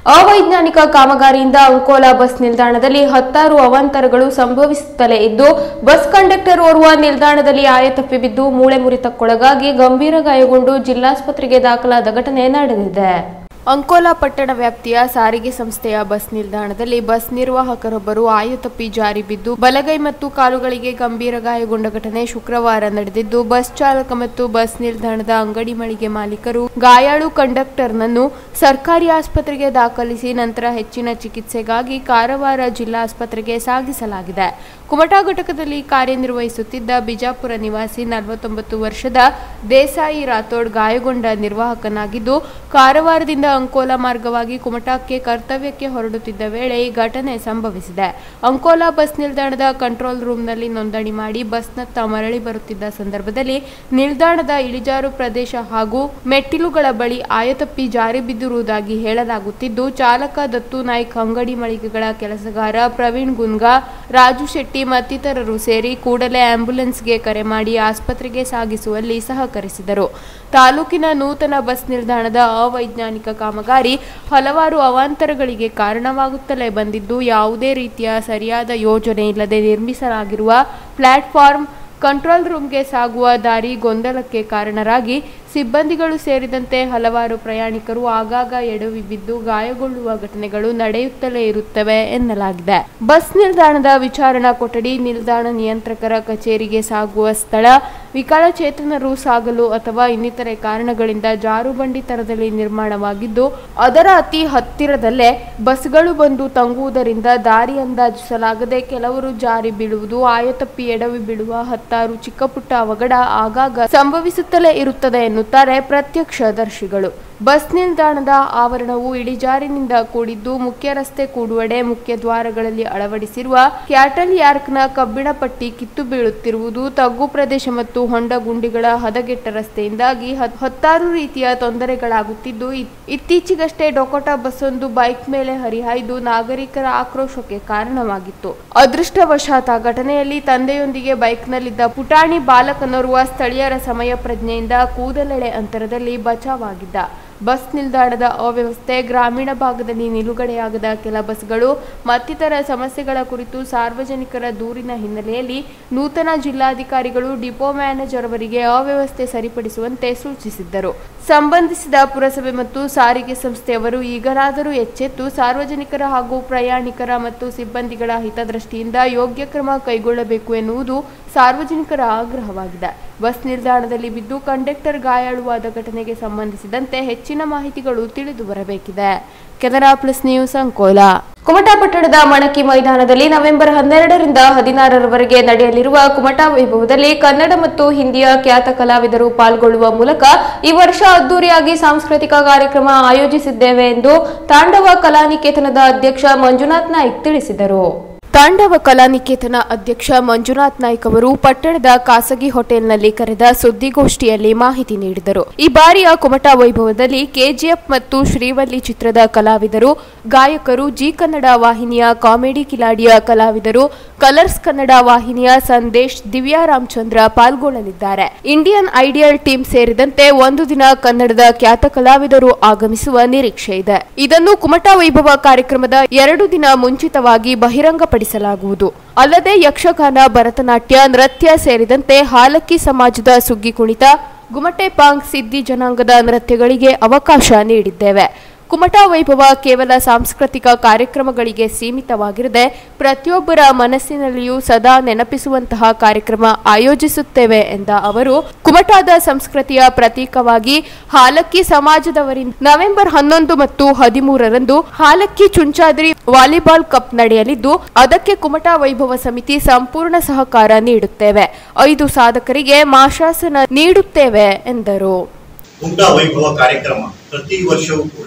ಅವೈಜ್ಞಾನಿಕ ಕಾಮಗಾರಿಯಿಂದ ಅಂಕೋಲಾ ಬಸ್ ನಿಲ್ದಾಣದಲ್ಲಿ ಹತ್ತಾರು ಅವಾಂತರಗಳು ಸಂಭವಿಸುತ್ತಲೇ ಇದ್ದು ಬಸ್ ಕಂಡಕ್ಟರ್ ಓರ್ವ ನಿಲ್ದಾಣದಲ್ಲಿ ಆಯತಪ್ಪಿ ಬಿದ್ದು ಮೂಳೆ ಮುರಿತಕ್ಕೊಳಗಾಗಿ ಗಂಭೀರ ಗಾಯಗೊಂಡು ಜಿಲ್ಲಾಸ್ಪತ್ರೆಗೆ ದಾಖಲಾದ ಘಟನೆ ನಡೆದಿದೆ ಅಂಕೋಲಾ ಪಟ್ಟಣ ವ್ಯಾಪ್ತಿಯ ಸಾರಿಗೆ ಸಂಸ್ಥೆಯ ಬಸ್ ನಿಲ್ದಾಣದಲ್ಲಿ ಬಸ್ ನಿರ್ವಾಹಕರೊಬ್ಬರು ಆಯತಪ್ಪಿ ಜಾರಿ ಬಿದ್ದು ಬಲಗೈ ಮತ್ತು ಕಾಲುಗಳಿಗೆ ಗಂಭೀರ ಗಾಯಗೊಂಡ ಘಟನೆ ಶುಕ್ರವಾರ ನಡೆದಿದ್ದು ಬಸ್ ಚಾಲಕ ಮತ್ತು ಬಸ್ ನಿಲ್ದಾಣದ ಅಂಗಡಿ ಮಳಿಗೆ ಮಾಲೀಕರು ಗಾಯಾಳು ಕಂಡಕ್ಟರ್ನನ್ನು ಸರ್ಕಾರಿ ಆಸ್ಪತ್ರೆಗೆ ದಾಖಲಿಸಿ ನಂತರ ಹೆಚ್ಚಿನ ಚಿಕಿತ್ಸೆಗಾಗಿ ಕಾರವಾರ ಜಿಲ್ಲಾ ಆಸ್ಪತ್ರೆಗೆ ಸಾಗಿಸಲಾಗಿದೆ ಕುಮಟಾ ಘಟಕದಲ್ಲಿ ಕಾರ್ಯನಿರ್ವಹಿಸುತ್ತಿದ್ದ ಬಿಜಾಪುರ ನಿವಾಸಿ ನಲವತ್ತೊಂಬತ್ತು ವರ್ಷದ ದೇಸಾಯಿ ರಾಥೋಡ್ ಗಾಯಗೊಂಡ ನಿರ್ವಾಹಕನಾಗಿದ್ದು ಕಾರವಾರದಿಂದ ಅಂಕೋಲಾ ಮಾರ್ಗವಾಗಿ ಕುಮಟಾಕ್ಕೆ ಕರ್ತವ್ಯಕ್ಕೆ ಹೊರಡುತ್ತಿದ್ದ ವೇಳೆ ಈ ಘಟನೆ ಸಂಭವಿಸಿದೆ ಅಂಕೋಲಾ ಬಸ್ ನಿಲ್ದಾಣದ ಕಂಟ್ರೋಲ್ ರೂಮ್ನಲ್ಲಿ ನೋಂದಣಿ ಮಾಡಿ ಬಸ್ನತ್ತ ಮರಳಿ ಬರುತ್ತಿದ್ದ ಸಂದರ್ಭದಲ್ಲಿ ನಿಲ್ದಾಣದ ಇಳಿಜಾರು ಪ್ರದೇಶ ಹಾಗೂ ಮೆಟ್ಟಿಲುಗಳ ಬಳಿ ಆಯತಪ್ಪಿ ಜಾರಿ ಬಿದ್ದಿರುವುದಾಗಿ ಹೇಳಲಾಗುತ್ತಿದ್ದು ಚಾಲಕ ದತ್ತು ನಾಯ್ಕ್ ಅಂಗಡಿ ಮಳಿಗೆಗಳ ಕೆಲಸಗಾರ ಪ್ರವೀಣ್ ಗುನ್ಗಾ ರಾಜು ಶೆಟ್ಟಿ ಮತ್ತಿತರರು ಸೇರಿ ಕೂಡಲೇ ಆಂಬ್ಯುಲೆನ್ಸ್ಗೆ ಕರೆ ಮಾಡಿ ಆಸ್ಪತ್ರೆಗೆ ಸಾಗಿಸುವಲ್ಲಿ ಸಹಕರಿಸಿದರು ತಾಲೂಕಿನ ನೂತನ ಬಸ್ ನಿಲ್ದಾಣದ ಅವೈಜ್ಞಾನಿಕ ಕಾಮಗಾರಿ ಹಲವಾರು ಅವಾಂತರಗಳಿಗೆ ಕಾರಣವಾಗುತ್ತಲೇ ಬಂದಿದ್ದು ಯಾವುದೇ ರೀತಿಯ ಸರಿಯಾದ ಯೋಜನೆ ಇಲ್ಲದೆ ನಿರ್ಮಿಸಲಾಗಿರುವ ಪ್ಲಾಟ್ಫಾರ್ಮ್ ಕಂಟ್ರೋಲ್ ರೂಮ್ಗೆ ಸಾಗುವ ದಾರಿ ಗೊಂದಲಕ್ಕೆ ಕಾರಣರಾಗಿ ಸಿಬ್ಬಂದಿಗಳು ಸೇರಿದಂತೆ ಹಲವಾರು ಪ್ರಯಾಣಿಕರು ಆಗಾಗ ಎಡವಿ ಬಿದ್ದು ಗಾಯಗೊಳ್ಳುವ ಘಟನೆಗಳು ನಡೆಯುತ್ತಲೇ ಇರುತ್ತವೆ ಎನ್ನಲಾಗಿದೆ ಬಸ್ ನಿಲ್ದಾಣದ ವಿಚಾರಣಾ ಕೊಠಡಿ ನಿಲ್ದಾಣ ನಿಯಂತ್ರಕರ ಕಚೇರಿಗೆ ಸಾಗುವ ಸ್ಥಳ ವಿಕಲಚೇತನರು ಸಾಗಲು ಅಥವಾ ಇನ್ನಿತರೆ ಕಾರಣಗಳಿಂದ ಜಾರುಬಂಡಿ ತರದಲ್ಲಿ ನಿರ್ಮಾಣವಾಗಿದ್ದು ಅದರ ಅತಿ ಹತ್ತಿರದಲ್ಲೇ ಬಸ್ಗಳು ಬಂದು ತಂಗುವುದರಿಂದ ದಾರಿ ಅಂದಾಜಿಸಲಾಗದೆ ಕೆಲವರು ಜಾರಿ ಬೀಳುವುದು ಆಯತಪ್ಪಿ ಎಡವಿ ಬೀಳುವ ಹತ್ತಾರು ಚಿಕ್ಕಪುಟ್ಟ ಅವಘಡ ಆಗಾಗ ಸಂಭವಿಸುತ್ತಲೇ ಇರುತ್ತದೆ ಎನ್ನುತ್ತಾರೆ ಪ್ರತ್ಯಕ್ಷದರ್ಶಿಗಳು ಬಸ್ ನಿಲ್ದಾಣದ ಆವರಣವು ಇಳಿಜಾರಿನಿಂದ ಕೂಡಿದ್ದು ಮುಖ್ಯ ರಸ್ತೆ ಕೂಡುವಡೆ ಮುಖ್ಯ ದ್ವಾರಗಳಲ್ಲಿ ಅಳವಡಿಸಿರುವ ಕ್ಯಾಟಲ್ ಯಾರ್ಕ್ನ ಕಬ್ಬಿಣ ಪಟ್ಟಿ ಕಿತ್ತು ಬೀಳುತ್ತಿರುವುದು ತಗ್ಗು ಪ್ರದೇಶ ಮತ್ತು ಹೊಂಡ ಗುಂಡಿಗಳ ಹದಗೆಟ್ಟ ರಸ್ತೆಯಿಂದಾಗಿ ಹತ್- ಹತ್ತಾರು ರೀತಿಯ ತೊಂದರೆಗಳಾಗುತ್ತಿದ್ದು ಇತ್- ಇತ್ತೀಚೆಗಷ್ಟೇ ಡೊಕೋಟಾ ಬಸ್ಸೊಂದು ಬೈಕ್ ಮೇಲೆ ಹರಿಹಾಯ್ದು ನಾಗರಿಕರ ಆಕ್ರೋಶಕ್ಕೆ ಕಾರಣವಾಗಿತ್ತು ಅದೃಷ್ಟವಶಾತ್ ಆ ಘಟನೆಯಲ್ಲಿ ತಂದೆಯೊಂದಿಗೆ ಬೈಕ್ನಲ್ಲಿದ್ದ ಪುಟಾಣಿ ಬಾಲಕನೋರ್ವ ಸ್ಥಳೀಯರ ಸಮಯ ಪ್ರಜ್ಞೆಯಿಂದ ಕೂದಲೆಳೆ ಅಂತರದಲ್ಲಿ ಬಚಾವಾಗಿದ್ದ ಬಸ್ ನಿಲ್ದಾಣದ ಅವ್ಯವಸ್ಥೆ ಗ್ರಾಮೀಣ ಭಾಗದಲ್ಲಿ ನಿಲುಗಡೆಯಾಗದ ಕೆಲ ಬಸ್ಗಳು ಮತ್ತಿತರ ಸಮಸ್ಯೆಗಳ ಕುರಿತು ಸಾರ್ವಜನಿಕರ ದೂರಿನ ಹಿನ್ನೆಲೆಯಲ್ಲಿ ನೂತನ ಜಿಲ್ಲಾಧಿಕಾರಿಗಳು ಡಿಪೋ ಮ್ಯಾನೇಜರ್ ಅವರಿಗೆ ಅವ್ಯವಸ್ಥೆ ಸರಿಪಡಿಸುವಂತೆ ಸೂಚಿಸಿದ್ದರು ಸಂಬಂಧಿಸಿದ ಪುರಸಭೆ ಮತ್ತು ಸಾರಿಗೆ ಸಂಸ್ಥೆಯವರು ಈಗಲಾದರೂ ಎಚ್ಚೆತ್ತು ಸಾರ್ವಜನಿಕರ ಹಾಗೂ ಪ್ರಯಾಣಿಕರ ಮತ್ತು ಸಿಬ್ಬಂದಿಗಳ ಹಿತದೃಷ್ಟಿಯಿಂದ ಯೋಗ್ಯ ಕ್ರಮ ಕೈಗೊಳ್ಳಬೇಕು ಎನ್ನುವುದು ಸಾರ್ವಜನಿಕರ ಆಗ್ರಹವಾಗಿದೆ ಬಸ್ ನಿಲ್ದಾಣದಲ್ಲಿ ಬಿದ್ದು ಕಂಡಕ್ಟರ್ ಗಾಯಾಳುವಾದ ಘಟನೆಗೆ ಸಂಬಂಧಿಸಿದಂತೆ ಹೆಚ್ಚಿನ ಮಾಹಿತಿಗಳು ತಿಳಿದು ಬರಬೇಕಿದೆ ಕೆನರಾ ಪ್ಲಸ್ ನ್ಯೂಸ್ ಅಂಕೋಲಾ ಕುಮಟಾ ಪಟ್ಟಣದ ಮಣಕಿ ಮೈದಾನದಲ್ಲಿ ನವೆಂಬರ್ ಹನ್ನೆರಡರಿಂದ ಹದಿನಾರರವರೆಗೆ ನಡೆಯಲಿರುವ ಕುಮಟಾ ವೈಭವದಲ್ಲಿ ಕನ್ನಡ ಮತ್ತು ಹಿಂದಿಯ ಖ್ಯಾತ ಕಲಾವಿದರು ಪಾಲ್ಗೊಳ್ಳುವ ಮೂಲಕ ಈ ವರ್ಷ ಅದ್ದೂರಿಯಾಗಿ ಸಾಂಸ್ಕೃತಿಕ ಕಾರ್ಯಕ್ರಮ ಆಯೋಜಿಸಿದ್ದೇವೆ ಎಂದು ತಾಂಡವ ಕಲಾನಿಕೇತನದ ಅಧ್ಯಕ್ಷ ಮಂಜುನಾಥ್ ನಾಯ್ಕ್ ತಿಳಿಸಿದರು ತಾಂಡವ ಕಲಾನಿಕೇತನ ಅಧ್ಯಕ್ಷ ಮಂಜುನಾಥ್ ನಾಯ್ಕ್ ಅವರು ಪಟ್ಟಣದ ಖಾಸಗಿ ಹೋಟೆಲ್ನಲ್ಲಿ ಕರೆದ ಸುದ್ದಿಗೋಷ್ಠಿಯಲ್ಲಿ ಮಾಹಿತಿ ನೀಡಿದರು ಈ ಬಾರಿಯ ಕುಮಟಾ ವೈಭವದಲ್ಲಿ ಕೆಜಿಎಫ್ ಮತ್ತು ಶ್ರೀವಲ್ಲಿ ಚಿತ್ರದ ಕಲಾವಿದರು ಗಾಯಕರು ಜಿ ಕನ್ನಡ ವಾಹಿನಿಯ ಕಾಮಿಡಿ ಕಿಲಾಡಿಯ ಕಲಾವಿದರು ಕಲರ್ಸ್ ಕನ್ನಡ ವಾಹಿನಿಯ ಸಂದೇಶ್ ದಿವ್ಯಾ ರಾಮಚಂದ್ರ ಪಾಲ್ಗೊಳ್ಳಲಿದ್ದಾರೆ ಇಂಡಿಯನ್ ಐಡಿಯಲ್ ಟೀಮ್ ಸೇರಿದಂತೆ ಒಂದು ದಿನ ಕನ್ನಡದ ಖ್ಯಾತ ಕಲಾವಿದರು ಆಗಮಿಸುವ ನಿರೀಕ್ಷೆ ಇದೆ ಇದನ್ನು ಕುಮಟಾ ವೈಭವ ಕಾರ್ಯಕ್ರಮದ ಎರಡು ದಿನ ಮುಂಚಿತವಾಗಿ ಬಹಿರಂಗಪಡಿಸಲಾಗುವುದು ಅಲ್ಲದೆ ಯಕ್ಷಗಾನ ಭರತನಾಟ್ಯ ನೃತ್ಯ ಸೇರಿದಂತೆ ಹಾಲಕ್ಕಿ ಸಮಾಜದ ಸುಗ್ಗಿ ಕುಣಿತ ಗುಮಟೆ ಪಾಂಗ್ ಸಿದ್ದಿ ಜನಾಂಗದ ನೃತ್ಯಗಳಿಗೆ ಅವಕಾಶ ನೀಡಿದ್ದೇವೆ ಕುಮಟಾ ವೈಭವ ಕೇವಲ ಸಾಂಸ್ಕೃತಿಕ ಕಾರ್ಯಕ್ರಮಗಳಿಗೆ ಸೀಮಿತವಾಗಿರದೆ ಪ್ರತಿಯೊಬ್ಬರ ಮನಸ್ಸಿನಲ್ಲಿಯೂ ಸದಾ ನೆನಪಿಸುವಂತಹ ಕಾರ್ಯಕ್ರಮ ಆಯೋಜಿಸುತ್ತೇವೆ ಎಂದ ಅವರು ಕುಮಟಾದ ಸಂಸ್ಕೃತಿಯ ಪ್ರತೀಕವಾಗಿ ಹಾಲಕ್ಕಿ ಸಮಾಜದವರಿಂದ ನವೆಂಬರ್ ಹನ್ನೊಂದು ಮತ್ತು ಹದಿಮೂರರಂದು ಹಾಲಕ್ಕಿ ಚುಂಚಾದ್ರಿ ವಾಲಿಬಾಲ್ ಕಪ್ ನಡೆಯಲಿದ್ದು ಅದಕ್ಕೆ ಕುಮಟಾ ವೈಭವ ಸಮಿತಿ ಸಂಪೂರ್ಣ ಸಹಕಾರ ನೀಡುತ್ತೇವೆ ಐದು ಸಾಧಕರಿಗೆ ಮಾಶಾಸನ ನೀಡುತ್ತೇವೆ ಎಂದರು ಕುಂಟಾ ವೈಭವ ಕಾರ್ಯಕ್ರಮ ಪ್ರತಿ ವರ್ಷವೂ ಕೂಡ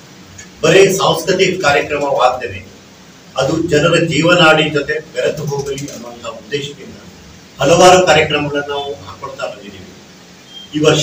ಬರೀ ಸಾಂಸ್ಕೃತಿಕ ಕಾರ್ಯಕ್ರಮವಾಗ್ತದೆ ಅದು ಜನರ ಜೀವನಾಡಿ ಜೊತೆ ಬೆರೆತು ಹೋಗಲಿ ಅನ್ನುವಂಥ ಉದ್ದೇಶದಿಂದ ಹಲವಾರು ಕಾರ್ಯಕ್ರಮಗಳನ್ನು ನಾವು ಹಾಕೊಳ್ತಾ ಬಂದಿದ್ದೀವಿ ಈ ವರ್ಷ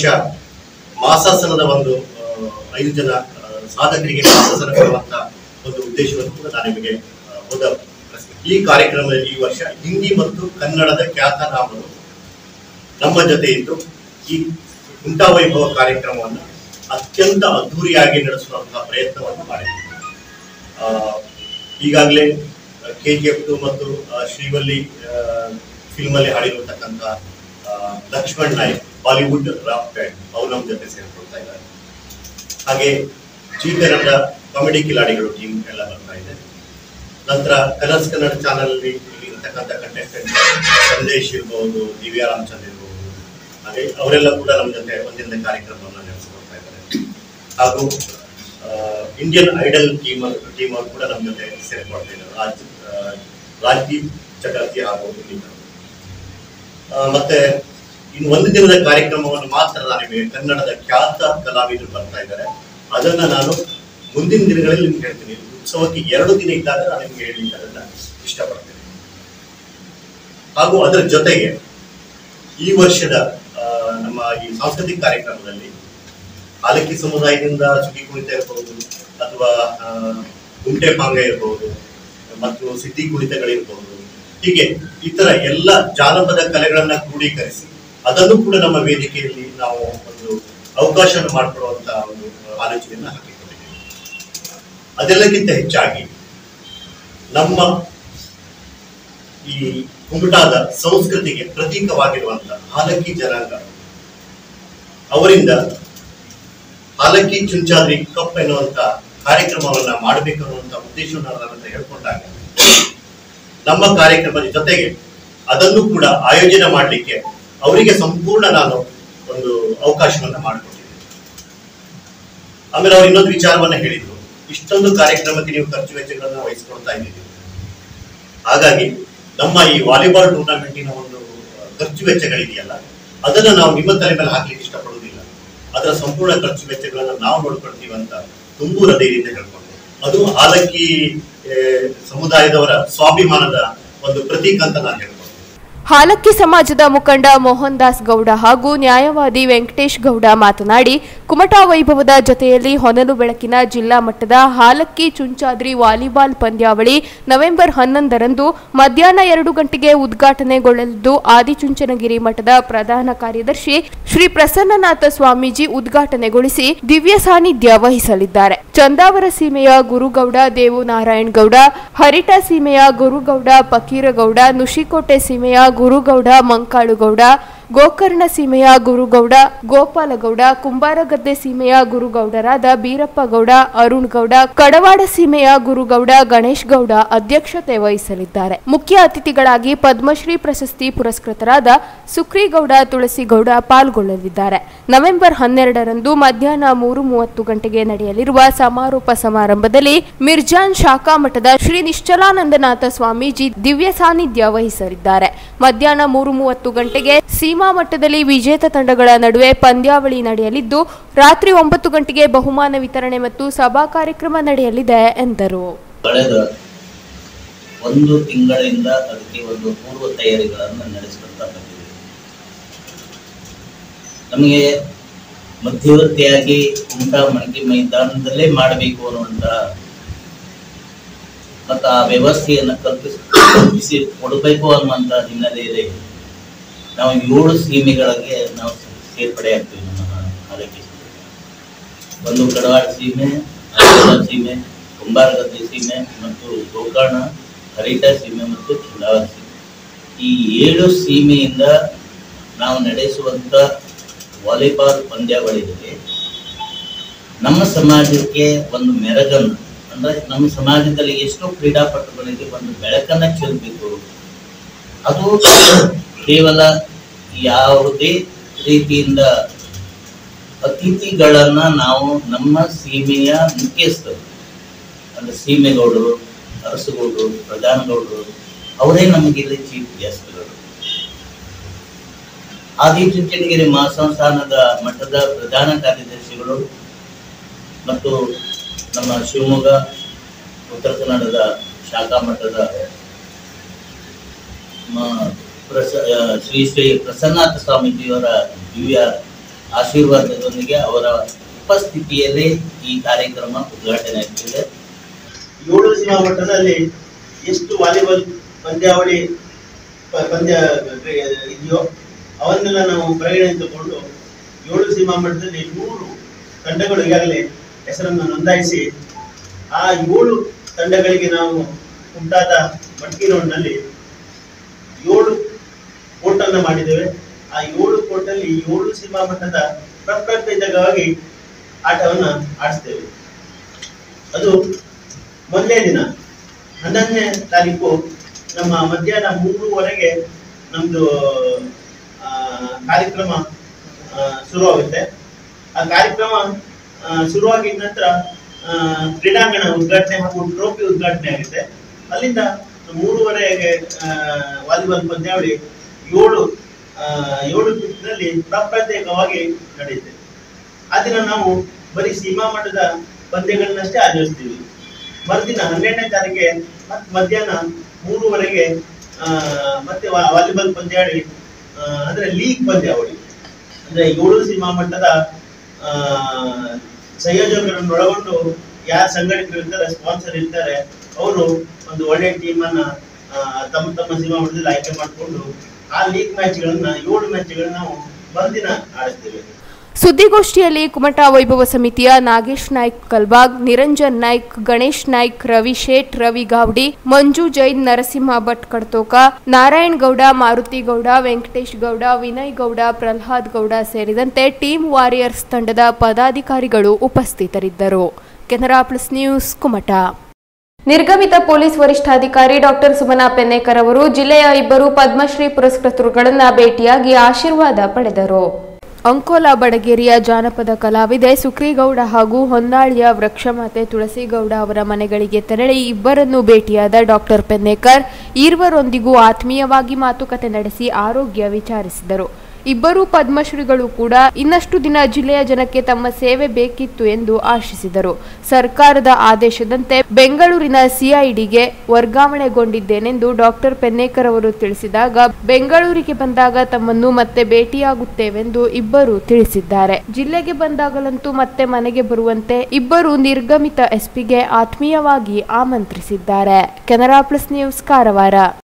ಮಾಸಾಸನದ ಒಂದು ಆ, ಐದು ಜನ ಆ, ಸಾಧಕರಿಗೆ ಮಾಸಾಸನ ಕೊಡುವಂತ ಒಂದು ಉದ್ದೇಶವನ್ನು ಕೂಡ ನಾನು ನಿಮಗೆ ಆ, ಹೋದ ಪ್ರಶ್ನೆ. ಈ ಕಾರ್ಯಕ್ರಮದಲ್ಲಿ ಈ ವರ್ಷ ಹಿಂದಿ ಮತ್ತು ಕನ್ನಡದ ಖ್ಯಾತನಾಮರು ನಮ್ಮ ಜೊತೆ ಇದ್ದು ಈ ಕುಂಟಾ ವೈಭವ ಕಾರ್ಯಕ್ರಮವನ್ನು ಅತ್ಯಂತ ಅದ್ಧೂರಿಯಾಗಿ ನಡೆಸುವಂತಹ ಪ್ರಯತ್ನವನ್ನು ಮಾಡಿದ್ದೀವಿ ಈಗಾಗಲೇ ಕೆ ಜಿ ಎಫ್ ಟು ಮತ್ತು ಆ, ಶ್ರೀವಲ್ಲಿ ಫಿಲ್ಮ್ ಅಲ್ಲಿ ಹಾಡಿರತಕ್ಕಂಥ ಆ, ಲಕ್ಷ್ಮಣ್ ನಾಯ್ಕ್ ಬಾಲಿವುಡ್ ರಾಕ್ ಬ್ಯಾಂಡ್ ಅವ್ರು ನಮ್ಮ ಜೊತೆ ಸೇರ್ಕೊಳ್ತಾ ಇದ್ದಾರೆ ಹಾಗೆ ಜಿ ಕನ್ನಡ ಕಾಮಿಡಿ ಕಿಲಾಡಿಗಳು ಟೀಮ್ ಎಲ್ಲ ಬರ್ತಾ ಇದೆ ನಂತರ ಕಲರ್ಸ್ ಕನ್ನಡ ಚಾನಲ್ ಅಲ್ಲಿ ಇರ್ತಕ್ಕಂಥ ಕಂಟೆಸ್ಟೆಂಟ್ ಸಂದೇಶ್ ಇರ್ಬೋದು ದಿವ್ಯಾ ರಾಮಚಂದ್ರ ಇರ್ಬೋದು ಹಾಗೆ ಅವರೆಲ್ಲ ಕೂಡ ನಮ್ಮ ಜೊತೆ ಒಂದಿನ ಕಾರ್ಯಕ್ರಮವನ್ನು ನಡೆಸಿಕೊಡ್ತಾ ಇದ್ದಾರೆ ಹಾಗೂ ಇಂಡಿಯನ್ ಐಡಲ್ ಟೀಮ್ ಟೀಮ್ ಅವರು ಕೂಡ ನಮ್ಮ ಜೊತೆ ಸೇರ್ಕೊಳ್ತಾ ಇದ್ದಾರೆ ರಾಜ್ ಆ, ರಾಜ್ದೀಪ್ ಚಟರ್ಜಿ ಹಾಗೂ ಇನ್ನಿತರರು. ಆ, ಮತ್ತೆ ಇನ್ನು ಒಂದು ದಿನದ ಕಾರ್ಯಕ್ರಮವನ್ನು ಮಾತ್ರ ನಾನು ನಿಮಗೆ ಕನ್ನಡದ ಖ್ಯಾತ ಕಲಾವಿದರು ಬರ್ತಾ ಇದ್ದಾರೆ ಅದನ್ನ ನಾನು ಮುಂದಿನ ದಿನಗಳಲ್ಲಿ ನಿಮ್ಗೆ ಹೇಳ್ತೀನಿ ಉತ್ಸವಕ್ಕೆ ಎರಡು ದಿನ ಇದ್ದಾಗ ನಾನು ನಿಮ್ಗೆ ಹೇಳಲಿಕ್ಕೆ ಅದನ್ನ ಇಷ್ಟಪಡ್ತೇನೆ ಹಾಗೂ ಅದರ ಜೊತೆಗೆ ಈ ವರ್ಷದ ಆ, ನಮ್ಮ ಈ ಸಾಂಸ್ಕೃತಿಕ ಕಾರ್ಯಕ್ರಮದಲ್ಲಿ ಆಲಕ್ಕಿ ಸಮುದಾಯದಿಂದ ಸುಗ್ಗಿ ಕುಣಿತ ಇರಬಹುದು ಅಥವಾ ಆ, ಗುಂಟೆ ಪಾಂಗ ಇರಬಹುದು ಮತ್ತು ಸಿದ್ಧಿ ಕುಣಿತಗಳಿರ್ಬಹುದು ಹೀಗೆ ಇತರ ಎಲ್ಲ ಜಾನಪದ ಕಲೆಗಳನ್ನ ಕ್ರೋಢೀಕರಿಸಿ ಅದನ್ನು ಕೂಡ ನಮ್ಮ ವೇದಿಕೆಯಲ್ಲಿ ನಾವು ಒಂದು ಅವಕಾಶವನ್ನು ಮಾಡಿಕೊಡುವಂತ ಒಂದು ಆಲೋಚನೆಯನ್ನ ಹಾಕಿಕೊಂಡಿದ್ದೇವೆ ಅದೆಲ್ಲಕ್ಕಿಂತ ಹೆಚ್ಚಾಗಿ ನಮ್ಮ ಈ ಕುಮಟಾದ ಸಂಸ್ಕೃತಿಗೆ ಪ್ರತೀಕವಾಗಿರುವಂತ ಹಾಲಕ್ಕಿ ಜನಾಂಗ ಅವರಿಂದ ಹಾಲಕ್ಕಿ ಚುಂಚಾದ್ರಿ ಕಪ್ ಎನ್ನುವಂತ ಕಾರ್ಯಕ್ರಮವನ್ನ ಮಾಡಬೇಕು ಅನ್ನುವಂತ ಉದ್ದೇಶವನ್ನು ನನ್ನ ಹತ್ರ ಹೇಳ್ಕೊಂಡಾಗ ನಮ್ಮ ಕಾರ್ಯಕ್ರಮದ ಜೊತೆಗೆ ಅದನ್ನು ಕೂಡ ಆಯೋಜನೆ ಮಾಡಲಿಕ್ಕೆ ಅವರಿಗೆ ಸಂಪೂರ್ಣ ನಾನು ಒಂದು ಅವಕಾಶವನ್ನ ಮಾಡಿಕೊಟ್ಟಿದ್ದೆ ಆಮೇಲೆ ಅವ್ರು ಇನ್ನೊಂದು ವಿಚಾರವನ್ನ ಹೇಳಿದ್ರು ಇಷ್ಟೊಂದು ಕಾರ್ಯಕ್ರಮಕ್ಕೆ ನೀವು ಖರ್ಚು ವೆಚ್ಚಗಳನ್ನ ವಹಿಸ್ಕೊಳ್ತಾ ಇದ್ದೀರಿ ಹಾಗಾಗಿ ನಮ್ಮ ಈ ವಾಲಿಬಾಲ್ ಟೂರ್ನಮೆಂಟಿನ ಒಂದು ಖರ್ಚು ವೆಚ್ಚಗಳಿದೆಯಲ್ಲ ಅದನ್ನ ನಾವು ನಿಮ್ಮ ತಲೆ ಮೇಲೆ ಹಾಕ್ಲಿಕ್ಕೆ ಇಷ್ಟಪಡುವುದಿಲ್ಲ ಅದರ ಸಂಪೂರ್ಣ ಖರ್ಚು ವೆಚ್ಚಗಳನ್ನ ನಾವು ನೋಡ್ಕೊಳ್ತೀವಿ ಅಂತ ತುಂಬು ಹೃದಯದಿಂದ ಹೇಳ್ಕೊಂಡು ಅದು ಆಲಕ್ಕಿ ಆ, ಸಮುದಾಯದವರ ಸ್ವಾಭಿಮಾನದ ಒಂದು ಪ್ರತೀಕ ಅಂತ ನಾನು ಹೇಳ್ಕೊಂಡು ಹಾಲಕ್ಕಿ ಸಮಾಜದ ಮುಖಂಡ ಮೋಹನ್ ದಾಸ್ ಗೌಡ ಹಾಗೂ ನ್ಯಾಯವಾದಿ ವೆಂಕಟೇಶ್ ಗೌಡ ಮಾತನಾಡಿ ಕುಮಟಾ ವೈಭವದ ಜೊತೆಯಲ್ಲಿ ಹೊನಲು ಬೆಳಕಿನ ಜಿಲ್ಲಾ ಮಟ್ಟದ ಹಾಲಕ್ಕಿ ಚುಂಚಾದ್ರಿ ವಾಲಿಬಾಲ್ ಪಂದ್ಯಾವಳಿ ನವೆಂಬರ್ ಹನ್ನೊಂದರಂದು ಮಧ್ಯಾಹ್ನ ಎರಡು ಗಂಟೆಗೆ ಉದ್ಘಾಟನೆಗೊಳ್ಳಲಿದ್ದು ಆದಿಚುಂಚನಗಿರಿ ಮಠದ ಪ್ರಧಾನ ಕಾರ್ಯದರ್ಶಿ ಶ್ರೀ ಪ್ರಸನ್ನನಾಥ ಸ್ವಾಮೀಜಿ ಉದ್ಘಾಟನೆಗೊಳಿಸಿ ದಿವ್ಯ ಸಾನ್ನಿಧ್ಯ ವಹಿಸಲಿದ್ದಾರೆ ಚಂದಾವರ ಸೀಮೆಯ ಗುರುಗೌಡ ದೇವು ನಾರಾಯಣ್ ಗೌಡ ಹರಿಟ ಸೀಮೆಯ ಗುರುಗೌಡ ಫಕೀರಗೌಡ ನುಶಿಕೋಟೆ ಸೀಮೆಯ ಗುರುಗೌಡ ಮಂಕಾಳುಗೌಡ ಗೋಕರ್ಣ ಸೀಮೆಯ ಗುರುಗೌಡ ಗೋಪಾಲಗೌಡ ಕುಂಬಾರಗದ್ದೆ ಸೀಮೆಯ ಗುರುಗೌಡರಾದ ಬೀರಪ್ಪ ಗೌಡ ಅರುಣ್ ಗೌಡ ಕಡವಾಡ ಸೀಮೆಯ ಗುರುಗೌಡ ಗಣೇಶ್ ಗೌಡ ಅಧ್ಯಕ್ಷತೆ ವಹಿಸಲಿದ್ದಾರೆ ಮುಖ್ಯ ಅತಿಥಿಗಳಾಗಿ ಪದ್ಮಶ್ರೀ ಪ್ರಶಸ್ತಿ ಪುರಸ್ಕೃತರಾದ ಸುಕ್ರಿಗೌಡ ತುಳಸಿಗೌಡ ಪಾಲ್ಗೊಳ್ಳಲಿದ್ದಾರೆ ನವೆಂಬರ್ ಹನ್ನೆರಡರಂದು ಮಧ್ಯಾಹ್ನ ಮೂರು ಮೂವತ್ತು ಗಂಟೆಗೆ ನಡೆಯಲಿರುವ ಸಮಾರೋಪ ಸಮಾರಂಭದಲ್ಲಿ ಮಿರ್ಜಾನ್ ಶಾಖಾ ಮಠದ ಶ್ರೀ ನಿಶ್ಚಲಾನಂದನಾಥ ಸ್ವಾಮೀಜಿ ದಿವ್ಯ ಸಾನ್ನಿಧ್ಯ ವಹಿಸಲಿದ್ದಾರೆ ಮಧ್ಯಾಹ್ನ ಮೂರು ಮೂವತ್ತು ಗಂಟೆಗೆ ಸೀಮಾ ಮಟ್ಟದಲ್ಲಿ ವಿಜೇತ ತಂಡಗಳ ನಡುವೆ ಪಂದ್ಯಾವಳಿ ನಡೆಯಲಿದ್ದು ರಾತ್ರಿ ಒಂಬತ್ತು ಗಂಟೆಗೆ ಬಹುಮಾನ ವಿತರಣೆ ಮತ್ತು ಸಭಾ ಕಾರ್ಯಕ್ರಮ ನಡೆಯಲಿದೆ ಎಂದರು ಕಳೆದ ಒಂದು ತಿಂಗಳಿಂದ ಅದಕ್ಕೆ ಒಂದು ಪೂರ್ವ ತಯಾರಿಗಳನ್ನು ನಡೆಸ್ಕೊಳ್ತಾ ಬಂದಿದೆ ನಮಗೆ ಮಧ್ಯವರ್ತಿಯಾಗಿ ಕುಮಟಾ ಮಣಕಿ ಮೈದಾನದಲ್ಲೇ ಮಾಡಬೇಕು ಅನ್ನುವಂಥ ಮತ್ತು ಆ ವ್ಯವಸ್ಥೆಯನ್ನು ಕಲ್ಪಿಸಿ ಕಲ್ಪಿಸಿ ಕೊಡಬೇಕು ಅನ್ನುವಂಥ ಹಿನ್ನೆಲೆಯಲ್ಲಿ ನಾವು ಏಳು ಸೀಮೆಗಳಿಗೆ ನಾವು ಸೇರ್ಪಡೆ ಆಗ್ತೀವಿ ನಮ್ಮ ಆಲೋಚನೆ ಒಂದು ಕಡವಾಡ ಸೀಮೆ ಆಲೂರ ಸೀಮೆ ಕುಂಬಾರಗದ್ದೆ ಸೀಮೆ ಮತ್ತು ಗೋಕರ್ಣ ಹರಿಟ ಸೀಮೆ ಮತ್ತು ಚಂದಾವರ ಸೀಮೆ ಈ ಏಳು ಸೀಮೆಯಿಂದ ನಾವು ನಡೆಸುವಂತ ವಾಲಿಬಾಲ್ ಪಂದ್ಯಾವಳಿಯಲ್ಲಿ ನಮ್ಮ ಸಮಾಜಕ್ಕೆ ಒಂದು ಮೆರಗನ್ನು ಅಂದ್ರೆ ನಮ್ಮ ಸಮಾಜದಲ್ಲಿ ಎಷ್ಟೋ ಕ್ರೀಡಾಪಟುಗಳಿಗೆ ಒಂದು ಬೆಳಕನ್ನ ಚೆಲ್ಲಬೇಕು ಅದು ಕೇವಲ ಯಾವುದೇ ರೀತಿಯಿಂದ ಅತಿಥಿಗಳನ್ನ ನಾವು ನಮ್ಮ ಸೀಮೆಯ ಮುಖ್ಯಸ್ಥರು ಅಂದ್ರೆ ಸೀಮೆಗೌಡರು ಅರಸುಗೌಡರು ಪ್ರಧಾನಗೌಡರು ಅವರೇ ನಮಗೆ ಇಲ್ಲಿ ಚೀಫ್ ಗೆಸ್ಟ್ಗಳು ಆದಿಚುಂಚನಗಿರಿ ಮಹಾಸಂಸ್ಥಾನದ ಮಠದ ಪ್ರಧಾನ ಕಾರ್ಯದರ್ಶಿಗಳು ಮತ್ತು ನಮ್ಮ ಶಿವಮೊಗ್ಗ ಉತ್ತರ ಕನ್ನಡದ ಶಾಖಾ ಮಠದ ಮ- ಪ್ರಸ ಆ, ಶ್ರೀ ಶ್ರೀ ಪ್ರಸನ್ನಾಥ ಸ್ವಾಮೀಜಿಯವರ ದಿವ್ಯ ಆಶೀರ್ವಾದದೊಂದಿಗೆ ಅವರ ಉಪಸ್ಥಿತಿಯಲ್ಲಿ ಈ ಕಾರ್ಯಕ್ರಮ ಉದ್ಘಾಟನೆ ಆಗ್ತಿದೆ ಏಳು ಸೀಮಾ ಮಟ್ಟದಲ್ಲಿ ಎಷ್ಟು ವಾಲಿಬಾಲ್ ಪಂದ್ಯಾವಳಿ ಪ- ಪಂದ್ಯ ಇದೆಯೋ ಅವನ್ನೆಲ್ಲ ನಾವು ಪರಿಗಣನೆ ತಗೊಂಡು ಏಳು ಸೀಮಾ ಮಟ್ಟದಲ್ಲಿ ನೂರು ತಂಡಗಳು ಈಗಾಗಲೇ ಹೆಸರನ್ನು ನೋಂದಾಯಿಸಿ ಆ ಏಳು ತಂಡಗಳಿಗೆ ನಾವು ಉಂಟಾದ ಮಟ್ಕಿ ರೋಡ್ನಲ್ಲಿ ಏಳು ಕೋರ್ಟನ್ನು ಮಾಡಿದ್ದೇವೆ ಆ ಏಳು ಕೋರ್ಟಲ್ಲಿ ಏಳು ಸೀಮಾ ಮಟ್ಟದ ಪ್ರತ್ಯೇಕವಾಗಿ ಆಟವನ್ನ ಆಡಿಸ್ತೇವೆ ಅದು ಮೊದಲನೇ ದಿನ ಹನ್ನೊಂದನೇ ತಾರೀಕು ನಮ್ಮ ಮಧ್ಯಾಹ್ನ ಮೂರುವರೆಗೆ ನಮ್ದು ಆ, ಕಾರ್ಯಕ್ರಮ ಆ, ಶುರುವಾಗುತ್ತೆ ಆ ಕಾರ್ಯಕ್ರಮ ಆ, ಶುರುವಾಗಿದ ನಂತರ ಆ, ಕ್ರೀಡಾಂಗಣ ಉದ್ಘಾಟನೆ ಹಾಗೂ ಟ್ರೋಫಿ ಉದ್ಘಾಟನೆ ಆಗುತ್ತೆ ಅಲ್ಲಿಂದ ಮೂರುವರೆಗೆ ಆ, ವಾಲಿಬಾಲ್ ಪಂದ್ಯಾವಳಿ ಏಳು ಆ, ಏಳು ಪಿಚ್ನಲ್ಲಿ ಪ್ರತ್ಯೇಕವಾಗಿ ನಡೆಯುತ್ತೆ ಆ ದಿನ ನಾವು ಬರೀ ಸೀಮಾ ಮಟ್ಟದ ಪಂದ್ಯಗಳನ್ನಷ್ಟೇ ಆಚರಿಸ್ತೀವಿ ಮರುದಿನ ಹನ್ನೆರಡನೇ ತಾರೀಕಿಗೆ ಮತ್ ಮಧ್ಯಾಹ್ನ ಮೂರುವರೆಗೆ ಆ, ಮತ್ತೆ ವಾ- ವಾಲಿಬಾಲ್ ಪಂದ್ಯಾವಳಿ ಆ, ಅಂದ್ರೆ ಲೀಗ್ ಪಂದ್ಯಾವಳಿ ಅಂದ್ರೆ ಏಳು ಸೀಮಾ ಮಟ್ಟದ ಆ, ಸಂಯೋಜಕರನ್ನು ಒಳಗೊಂಡು ಯಾರು ಸಂಘಟಕರು ಇರ್ತಾರೆ ಸ್ಪಾನ್ಸರ್ ಇರ್ತಾರೆ ಅವರು ಒಂದು ಒಳ್ಳೆ ಟೀಮ್ ಅನ್ನ ಆ, ತಮ್ಮ ತಮ್ಮ ಸೀಮಾ ಮಟ್ಟದಲ್ಲಿ ಆಯ್ಕೆ ಮಾಡಿಕೊಂಡು ಆ ಲೀಗ್ ಮ್ಯಾಚ್ಗಳನ್ನ ಏಳು ಮ್ಯಾಚ್ಗಳನ್ನ ನಾವು ಮರುದಿನ ಆಡಿಸ್ತೇವೆ ಸುದ್ದಿಗೋಷ್ಠಿಯಲ್ಲಿ ಕುಮಟಾ ವೈಭವ ಸಮಿತಿಯ ನಾಗೇಶ್ ನಾಯ್ಕ್ ಕಲ್ಬಾಗ್ ನಿರಂಜನ್ ನಾಯ್ಕ್ ಗಣೇಶ್ ನಾಯ್ಕ್ ರವಿ ಶೇಟ್ ರವಿ ಗಾವಡಿ ಮಂಜು ಜೈನ್ ನರಸಿಂಹ ಭಟ್ ಕಡ್ತೋಕ ನಾರಾಯಣ್ ಗೌಡ ಮಾರುತಿ ಗೌಡ ವೆಂಕಟೇಶ್ ಗೌಡ ವಿನಯ್ ಗೌಡ ಪ್ರಹ್ಲಾದ್ ಗೌಡ ಸೇರಿದಂತೆ ಟೀಮ್ ವಾರಿಯರ್ಸ್ ತಂಡದ ಪದಾಧಿಕಾರಿಗಳು ಉಪಸ್ಥಿತರಿದ್ದರು ಕೆನರಾ ಪ್ಲಸ್ ನ್ಯೂಸ್ ಕುಮಟಾ ನಿರ್ಗಮಿತ ಪೊಲೀಸ್ ವರಿಷ್ಠಾಧಿಕಾರಿ ಡಾಕ್ಟರ್ ಸುಮನಾ ಪೆನ್ನೇಕರ್ ಅವರು ಜಿಲ್ಲೆಯ ಇಬ್ಬರು ಪದ್ಮಶ್ರೀ ಪುರಸ್ಕೃತರುಗಳನ್ನ ಭೇಟಿಯಾಗಿ ಆಶೀರ್ವಾದ ಪಡೆದರು ಅಂಕೋಲಾ ಬಡಗೇರಿಯ ಜಾನಪದ ಕಲಾವಿದೆ ಸುಕ್ರಿಗೌಡ ಹಾಗೂ ಹೊನ್ನಾಳಿಯ ವೃಕ್ಷಮಾತೆ ತುಳಸಿಗೌಡ ಅವರ ಮನೆಗಳಿಗೆ ತೆರಳಿ ಇಬ್ಬರನ್ನು ಭೇಟಿಯಾದ ಡಾಕ್ಟರ್ ಪೆನ್ನೇಕರ್ ಇರುವರೊಂದಿಗೂ ಆತ್ಮೀಯವಾಗಿ ಮಾತುಕತೆ ನಡೆಸಿ ಆರೋಗ್ಯ ವಿಚಾರಿಸಿದರು ಇಬ್ಬರೂ ಪದ್ಮಶ್ರೀಗಳು ಕೂಡ ಇನ್ನಷ್ಟು ದಿನ ಜಿಲ್ಲೆಯ ಜನಕ್ಕೆ ತಮ್ಮ ಸೇವೆ ಬೇಕಿತ್ತು ಎಂದು ಆಶಿಸಿದರು ಸರ್ಕಾರದ ಆದೇಶದಂತೆ ಬೆಂಗಳೂರಿನ ಸಿಐಡಿಗೆ ವರ್ಗಾವಣೆಗೊಂಡಿದ್ದೇನೆಂದು ಡಾಕ್ಟರ್ ಪೆನ್ನೇಕರ್ ಅವರು ತಿಳಿಸಿದಾಗ ಬೆಂಗಳೂರಿಗೆ ಬಂದಾಗ ತಮ್ಮನ್ನು ಮತ್ತೆ ಭೇಟಿಯಾಗುತ್ತೇವೆಂದು ಇಬ್ಬರು ತಿಳಿಸಿದ್ದಾರೆ ಜಿಲ್ಲೆಗೆ ಬಂದಾಗಲಂತೂ ಮತ್ತೆ ಮನೆಗೆ ಬರುವಂತೆ ಇಬ್ಬರು ನಿರ್ಗಮಿತ ಎಸ್ಪಿಗೆ ಆತ್ಮೀಯವಾಗಿ ಆಮಂತ್ರಿಸಿದ್ದಾರೆ ಕೆನರಾ ಪ್ಲಸ್ ನ್ಯೂಸ್ ಕಾರವಾರ